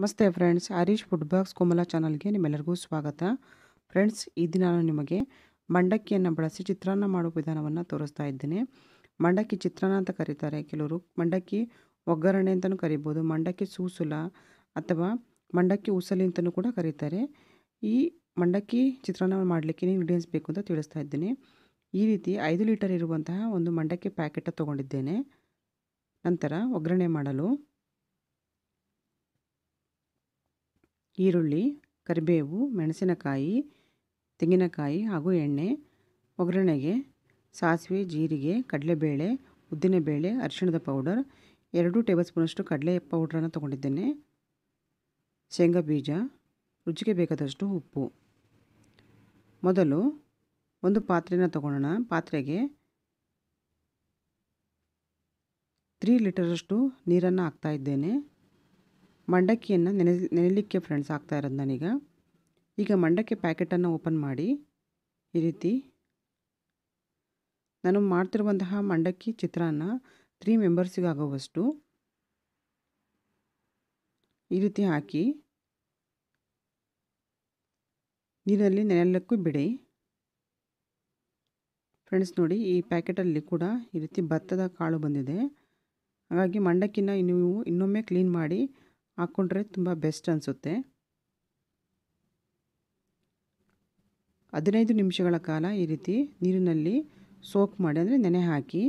ನಮಸ್ತೆ friends Harish food box Komala ಚಾನಲ್ಗೆ ನಿಮ್ಮೆಲ್ಲರಿಗೂ ಸ್ವಾಗತ ಫ್ರೆಂಡ್ಸ್ ಈ ದಿನ ನಾನು ನಿಮಗೆ ಮಂಡಕ್ಕಿಯನ್ನು ಬಳಸಿ ಚಿತ್ರಾನ್ನ ಮಾಡುವ ವಿಧಾನವನ್ನು ತೋರಿಸ್ತಾ ಇದ್ದೇನೆ ಮಂಡಕ್ಕಿ ಚಿತ್ರಾನ್ನ ಅಂತ ಕರೀತಾರೆ ಕೆಲವರು ಮಂಡಕ್ಕಿ ಒಗ್ಗರಣೆ ಅಂತಲೂ ಕರಿಬೋದು ಮಂಡಕ್ಕಿ ಸೂಸುಲ ಅಥವಾ ಮಂಡಕ್ಕಿ ಉಸಲಿ ಅಂತಲೂ ಕೂಡ ಕರೀತಾರೆ ಈ ಮಂಡಕ್ಕಿ ಚಿತ್ರಾನ್ನ ಮಾಡಲಿಕ್ಕೆ ಇಂಗ್ರೀಡಿಯೆಂಟ್ಸ್ ಬೇಕು ಅಂತ ತಿಳಿಸ್ತಾ ಇದ್ದೀನಿ ಈ ರೀತಿ ಐದು ಲೀಟರ್ ಇರುವಂತಹ ಒಂದು ಮಂಡಕ್ಕಿ ಪ್ಯಾಕೆಟ್ ತೊಗೊಂಡಿದ್ದೇನೆ ನಂತರ ಒಗ್ಗರಣೆ ಮಾಡಲು ಈರುಳ್ಳಿ ಕರಿಬೇವು ಮೆಣಸಿನಕಾಯಿ ತೆಂಗಿನಕಾಯಿ ಹಾಗೂ ಎಣ್ಣೆ ಒಗ್ಗರಣೆಗೆ ಸಾಸಿವೆ ಜೀರಿಗೆ ಕಡಲೆಬೇಳೆ ಉದ್ದಿನಬೇಳೆ ಅರಿಶಿಣದ ಪೌಡರ್ ಎರಡು ಟೇಬಲ್ ಸ್ಪೂನಷ್ಟು ಕಡಲೆ ಪೌಡ್ರನ್ನು ತೊಗೊಂಡಿದ್ದೇನೆ ಶೇಂಗಾ ಬೀಜ ರುಚಿಗೆ ಬೇಕಾದಷ್ಟು ಉಪ್ಪು ಮೊದಲು ಒಂದು ಪಾತ್ರೆನ ತಗೊಳ್ಳೋಣ ಪಾತ್ರೆಗೆ ತ್ರೀ ಲೀಟರಷ್ಟು ನೀರನ್ನು ಹಾಕ್ತಾ ಇದ್ದೇನೆ ಮಂಡಕ್ಕಿಯನ್ನು ನೆನೆ ನೆನೆಲಿಕ್ಕೆ ಫ್ರೆಂಡ್ಸ್ ಹಾಕ್ತಾ ಇರೋದು ನಾನೀಗ ಈಗ ಮಂಡಕ್ಕಿ ಪ್ಯಾಕೆಟನ್ನು ಓಪನ್ ಮಾಡಿ ಈ ರೀತಿ ನಾನು ಮಾಡ್ತಿರುವಂತಹ ಮಂಡಕ್ಕಿ ಚಿತ್ರಾನ್ನ ತ್ರೀ ಮೆಂಬರ್ಸಿಗೆ ಆಗುವಷ್ಟು ಈ ರೀತಿ ಹಾಕಿ ನೀರಲ್ಲಿ ನೆನೆಯಲಿಕ್ಕೂ ಬಿಡಿ ಫ್ರೆಂಡ್ಸ್ ನೋಡಿ ಈ ಪ್ಯಾಕೆಟಲ್ಲಿ ಕೂಡ ಈ ರೀತಿ ಭತ್ತದ ಕಾಳು ಬಂದಿದೆ ಹಾಗಾಗಿ ಮಂಡಕ್ಕಿನ ನೀವು ಇನ್ನೊಮ್ಮೆ ಕ್ಲೀನ್ ಮಾಡಿ ಹಾಕ್ಕೊಂಡ್ರೆ ತುಂಬ ಬೆಸ್ಟ್ ಅನಿಸುತ್ತೆ ಹದಿನೈದು ನಿಮಿಷಗಳ ಕಾಲ ಈ ರೀತಿ ನೀರಿನಲ್ಲಿ ಸೋಕ್ ಮಾಡಿ ಅಂದರೆ ನೆನೆ ಹಾಕಿ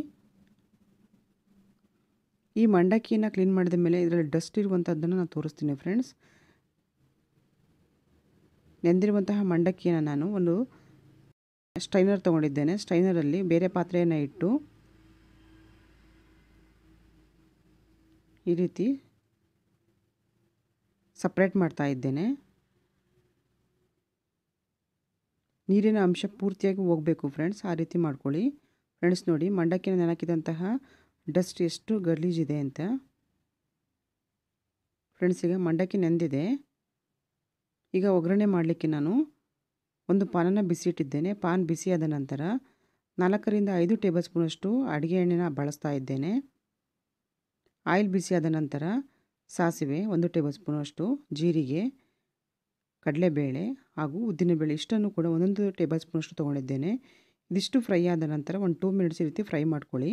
ಈ ಮಂಡಕ್ಕಿಯನ್ನು ಕ್ಲೀನ್ ಮಾಡಿದ ಮೇಲೆ ಇದರಲ್ಲಿ ಡಸ್ಟ್ ಇರುವಂಥದ್ದನ್ನು ನಾನು ತೋರಿಸ್ತೀನಿ ಫ್ರೆಂಡ್ಸ್ ನೆಂದಿರುವಂತಹ ಮಂಡಕ್ಕಿಯನ್ನು ನಾನು ಒಂದು ಸ್ಟೈನರ್ ತೊಗೊಂಡಿದ್ದೇನೆ ಸ್ಟೈನರಲ್ಲಿ ಬೇರೆ ಪಾತ್ರೆಯನ್ನು ಇಟ್ಟು ಈ ರೀತಿ ಸಪ್ರೇಟ್ ಮಾಡ್ತಾ ಇದ್ದೇನೆ ನೀರಿನ ಅಂಶ ಪೂರ್ತಿಯಾಗಿ ಹೋಗಬೇಕು ಫ್ರೆಂಡ್ಸ್ ಆ ರೀತಿ ಮಾಡ್ಕೊಳ್ಳಿ ಫ್ರೆಂಡ್ಸ್ ನೋಡಿ ಮಂಡಕ್ಕಿನ ನೆನಕಿದಂತಹ ಡಸ್ಟ್ ಎಷ್ಟು ಗಲೀಜಿದೆ ಅಂತ ಫ್ರೆಂಡ್ಸ್ ಈಗ ಮಂಡಕ್ಕಿ ನೆಂದಿದೆ ಈಗ ಒಗ್ಗರಣೆ ಮಾಡಲಿಕ್ಕೆ ನಾನು ಒಂದು ಪಾನನ್ನು ಬಿಸಿ ಇಟ್ಟಿದ್ದೇನೆ ಪಾನ್ ಬಿಸಿಯಾದ ನಂತರ ನಾಲ್ಕರಿಂದ ಐದು ಟೇಬಲ್ ಸ್ಪೂನಷ್ಟು ಅಡುಗೆ ಎಣ್ಣೆನ ಬಳಸ್ತಾ ಇದ್ದೇನೆ ಆಯಿಲ್ ಬಿಸಿಯಾದ ನಂತರ ಸಾಸಿವೆ ಒಂದು ಟೇಬಲ್ ಸ್ಪೂನಷ್ಟು ಜೀರಿಗೆ ಕಡಲೆಬೇಳೆ ಹಾಗೂ ಉದ್ದಿನಬೇಳೆ ಇಷ್ಟನ್ನು ಕೂಡ ಒಂದೊಂದು ಟೇಬಲ್ ಸ್ಪೂನಷ್ಟು ತೊಗೊಂಡಿದ್ದೇನೆ ಇದಿಷ್ಟು ಫ್ರೈ ಆದ ನಂತರ ಒಂದು ಟೂ ಮಿನಿಟ್ಸ್ ಈ ರೀತಿ ಫ್ರೈ ಮಾಡ್ಕೊಳ್ಳಿ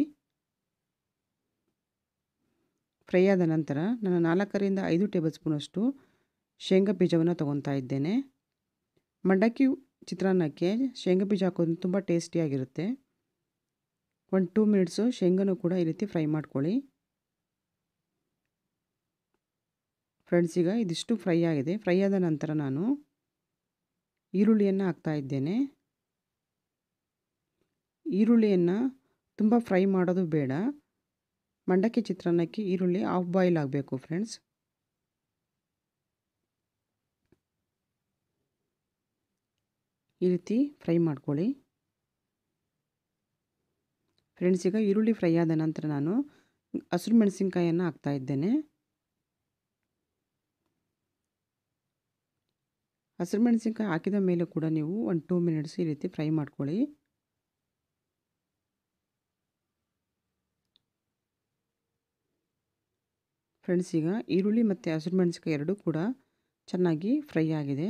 ಫ್ರೈ ಆದ ನಂತರ ನಾನು ನಾಲ್ಕರಿಂದ ಐದು ಟೇಬಲ್ ಸ್ಪೂನಷ್ಟು ಶೇಂಗಾ ಬೀಜವನ್ನು ತೊಗೊತಾ ಇದ್ದೇನೆ ಮಂಡಕ್ಕಿ ಚಿತ್ರಾನ್ನಕ್ಕೆ ಶೇಂಗಾ ಬೀಜ ಹಾಕೋದು ತುಂಬ ಟೇಸ್ಟಿಯಾಗಿರುತ್ತೆ ಒಂದು ಟೂ ಮಿನಿಟ್ಸು ಶೇಂಗಾನೂ ಕೂಡ ಈ ರೀತಿ ಫ್ರೈ ಮಾಡ್ಕೊಳ್ಳಿ ಫ್ರೆಂಡ್ಸ್ ಈಗ ಇದಿಷ್ಟು ಫ್ರೈ ಆಗಿದೆ ಫ್ರೈ ಆದ ನಂತರ ನಾನು ಈರುಳ್ಳಿಯನ್ನು ಹಾಕ್ತಾ ಇದ್ದೇನೆ ಈರುಳ್ಳಿಯನ್ನು ತುಂಬ ಫ್ರೈ ಮಾಡೋದು ಬೇಡ ಮಂಡಕ್ಕಿ ಚಿತ್ರಾನ್ನಕ್ಕೆ ಈರುಳ್ಳಿ ಆಫ್ ಬಾಯ್ಲ್ ಆಗಬೇಕು ಫ್ರೆಂಡ್ಸ್ ಈ ರೀತಿ ಫ್ರೈ ಮಾಡ್ಕೊಳ್ಳಿ ಫ್ರೆಂಡ್ಸ್ ಈಗ ಈರುಳ್ಳಿ ಫ್ರೈ ಆದ ನಂತರ ನಾನು ಹಸಿರು ಮೆಣಸಿನ್ಕಾಯನ್ನು ಹಾಕ್ತಾ ಇದ್ದೇನೆ ಹಸಿರು ಮೆಣಸಿನ್ಕಾಯಿ ಹಾಕಿದ ಮೇಲೆ ಕೂಡ ನೀವು ಒಂದು ಟೂ ಮಿನಿಟ್ಸ್ ಈ ರೀತಿ ಫ್ರೈ ಮಾಡ್ಕೊಳ್ಳಿ ಫ್ರೆಂಡ್ಸ್ ಈಗ ಈರುಳ್ಳಿ ಮತ್ತು ಹಸಿರು ಮೆಣಸಿನ್ಕಾಯಿ ಎರಡೂ ಕೂಡ ಚೆನ್ನಾಗಿ ಫ್ರೈ ಆಗಿದೆ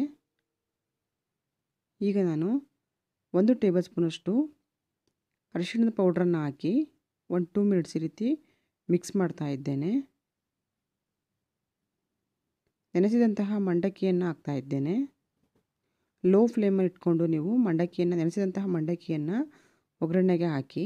ಈಗ ನಾನು ಒಂದು ಟೇಬಲ್ ಸ್ಪೂನಷ್ಟು ಅರಿಶಿಣದ ಪೌಡ್ರನ್ನು ಹಾಕಿ ಒಂದು ಟೂ ಮಿನಿಟ್ಸ್ ಈ ರೀತಿ ಮಿಕ್ಸ್ ಮಾಡ್ತಾ ಇದ್ದೇನೆ ನೆನೆಸಿದಂತಹ ಮಂಡಕ್ಕಿಯನ್ನು ಹಾಕ್ತಾ ಇದ್ದೇನೆ ಲೋ ಫ್ಲೇಮಲ್ಲಿ ಇಟ್ಕೊಂಡು ನೀವು ಮಂಡಕ್ಕಿಯನ್ನು ನೆನೆಸಿದಂತಹ ಮಂಡಕ್ಕಿಯನ್ನು ಒಗ್ಗರಣೆಗೆ ಹಾಕಿ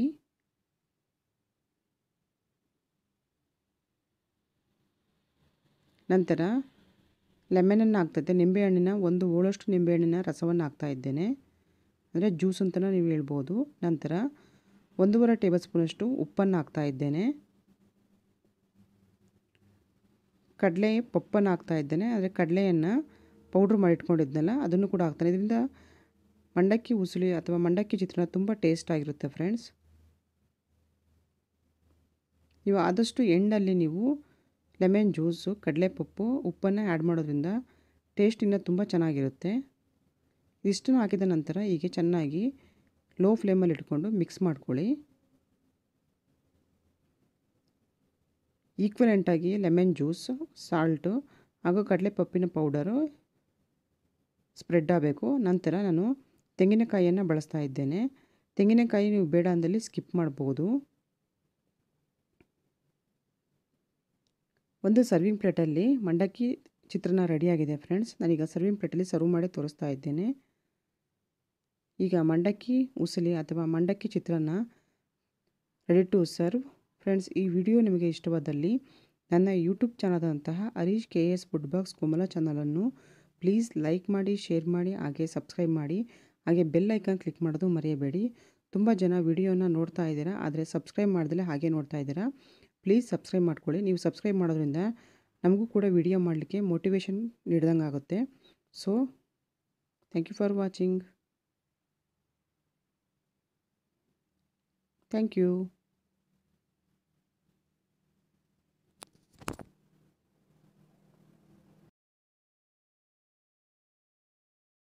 ನಂತರ ಲೆಮನನ್ನು ಹಾಕ್ತೈತೆ ನಿಂಬೆಹಣ್ಣಿನ ಒಂದು ಓಳಷ್ಟು ನಿಂಬೆಹಣ್ಣಿನ ರಸವನ್ನು ಹಾಕ್ತಾ ಇದ್ದೇನೆ ಅಂದರೆ ಜ್ಯೂಸ್ ಅಂತಲೂ ನೀವು ಹೇಳ್ಬೋದು ನಂತರ ಒಂದೂವರೆ ಟೇಬಲ್ ಸ್ಪೂನಷ್ಟು ಉಪ್ಪನ್ನು ಹಾಕ್ತಾ ಇದ್ದೇನೆ ಕಡಲೆ ಪಪ್ಪನ್ನು ಹಾಕ್ತಾ ಇದ್ದೇನೆ ಆದರೆ ಕಡಲೆಯನ್ನು ಪೌಡ್ರ್ ಮಾಡಿ ಇಟ್ಕೊಂಡಿದ್ನಲ್ಲ ಅದನ್ನು ಕೂಡ ಹಾಕ್ತಾನೆ ಇದರಿಂದ ಮಂಡಕ್ಕಿ ಉಸುಳಿ ಅಥವಾ ಮಂಡಕ್ಕಿ ಚಿತ್ರಾನ್ನ ತುಂಬ ಟೇಸ್ಟ್ ಆಗಿರುತ್ತೆ ಫ್ರೆಂಡ್ಸ್ ನೀವು ಆದಷ್ಟು ಎಂಡಲ್ಲಿ ನೀವು ಲೆಮನ್ ಜ್ಯೂಸು ಕಡಲೆಪಪ್ಪು ಉಪ್ಪನ್ನು ಆ್ಯಡ್ ಮಾಡೋದ್ರಿಂದ ಟೇಸ್ಟ್ ಇನ್ನೂ ತುಂಬ ಚೆನ್ನಾಗಿರುತ್ತೆ ಇಷ್ಟನ್ನು ಹಾಕಿದ ನಂತರ ಹೀಗೆ ಚೆನ್ನಾಗಿ ಲೋ ಫ್ಲೇಮಲ್ಲಿ ಇಟ್ಕೊಂಡು ಮಿಕ್ಸ್ ಮಾಡ್ಕೊಳ್ಳಿ ಈಕ್ವಲೆಂಟಾಗಿ ಲೆಮನ್ ಜ್ಯೂಸ್ ಸಾಲ್ಟು ಹಾಗೂ ಕಡಲೆ ಪಪ್ಪಿನ ಪೌಡರು ಸ್ಪ್ರೆಡ್ ಆಗಬೇಕು ನಂತರ ನಾನು ತೆಂಗಿನಕಾಯಿಯನ್ನು ಬಳಸ್ತಾ ಇದ್ದೇನೆ ತೆಂಗಿನಕಾಯಿ ನೀವು ಬೇಡ ಅಂದಲ್ಲಿ ಸ್ಕಿಪ್ ಮಾಡ್ಬೋದು ಒಂದು ಸರ್ವಿಂಗ್ ಪ್ಲೇಟಲ್ಲಿ ಮಂಡಕ್ಕಿ ಚಿತ್ರಾನ್ನ ರೆಡಿಯಾಗಿದೆ ಫ್ರೆಂಡ್ಸ್ ನಾನೀಗ ಸರ್ವಿಂಗ್ ಪ್ಲೇಟಲ್ಲಿ ಸರ್ವ್ ಮಾಡಿ ತೋರಿಸ್ತಾ ಇದ್ದೇನೆ ಈಗ ಮಂಡಕ್ಕಿ ಉಸಲಿ ಅಥವಾ ಮಂಡಕ್ಕಿ ಚಿತ್ರಾನ್ನ ರೆಡಿ ಟು ಸರ್ವ್ ಫ್ರೆಂಡ್ಸ್ ಈ ವಿಡಿಯೋ ನಿಮಗೆ ಇಷ್ಟವಾದಲ್ಲಿ ನನ್ನ ಯೂಟ್ಯೂಬ್ ಚಾನಲ್ದಂತಹ Harish K S food box Komala ಚಾನಲನ್ನು ಪ್ಲೀಸ್ ಲೈಕ್ ಮಾಡಿ ಶೇರ್ ಮಾಡಿ ಹಾಗೆ ಸಬ್ಸ್ಕ್ರೈಬ್ ಮಾಡಿ ಹಾಗೆ ಬೆಲ್ ಐಕಾನ್ ಕ್ಲಿಕ್ ಮಾಡೋದು ಮರೆಯಬೇಡಿ ತುಂಬ ಜನ ವಿಡಿಯೋನ ನೋಡ್ತಾ ಇದ್ದೀರಾ ಆದರೆ ಸಬ್ಸ್ಕ್ರೈಬ್ ಮಾಡ್ದಲೇ ಹಾಗೆ ನೋಡ್ತಾ ಇದ್ದೀರಾ ಪ್ಲೀಸ್ ಸಬ್ಸ್ಕ್ರೈಬ್ ಮಾಡ್ಕೊಳ್ಳಿ ನೀವು ಸಬ್ಸ್ಕ್ರೈಬ್ ಮಾಡೋದ್ರಿಂದ ನಮಗೂ ಕೂಡ ವಿಡಿಯೋ ಮಾಡಲಿಕ್ಕೆ ಮೋಟಿವೇಶನ್ ನೀಡ್ದಂಗೆ ಆಗುತ್ತೆ so thank you for watching thank you